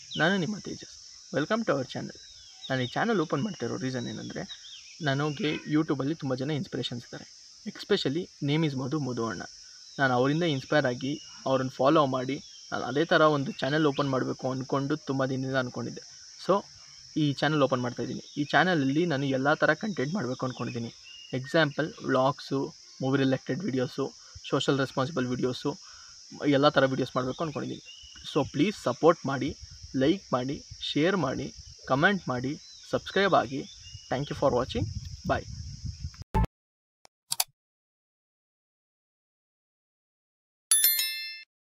ನಾನು ನಿಮ್ಮ Tejas welcome to our channel ನಾನು ಈ ಚಾನಲ್ ಓಪನ್ ಮಾಡ್ತಿರೋ ರೀಸನ್ ಏನಂದರೆ ನನಗೆ ಯೂಟ್ಯೂಬಲ್ಲಿ ತುಂಬ ಜನ ಇನ್ಸ್ಪಿರೇಷನ್ಸ್ ಇದ್ದಾರೆ especially name is Madhu Madhu ಅಣ್ಣ ನಾನು ಅವರಿಂದ ಇನ್ಸ್ಪೈರ್ ಆಗಿ ಅವ್ರನ್ನ ಫಾಲೋ ಮಾಡಿ ನಾನು ಅದೇ ಥರ ಒಂದು ಚಾನಲ್ ಓಪನ್ ಮಾಡಬೇಕು ಅಂದ್ಕೊಂಡು ತುಂಬ ದಿನದಿಂದ ಅಂದ್ಕೊಂಡಿದ್ದೆ ಸೊ ಈ ಚಾನಲ್ ಓಪನ್ ಮಾಡ್ತಾಯಿದ್ದೀನಿ ಈ ಚಾನಲಲ್ಲಿ ನಾನು ಎಲ್ಲ ಥರ ಕಂಟೆಂಟ್ ಮಾಡಬೇಕು ಅಂದ್ಕೊಂಡಿದ್ದೀನಿ example vlogs movie related videos social responsible videos ಎಲ್ಲ ಥರ ವೀಡಿಯೋಸ್ ಮಾಡಬೇಕು ಅಂದ್ಕೊಂಡಿದ್ದೀನಿ ಸೊ ಪ್ಲೀಸ್ ಸಪೋರ್ಟ್ ಮಾಡಿ ಲೈಕ್ ಮಾಡಿ ಶೇರ್ ಮಾಡಿ ಕಮೆಂಟ್ ಮಾಡಿ ಸಬ್ಸ್ಕ್ರೈಬ್ ಆಗಿ thank you for watching bye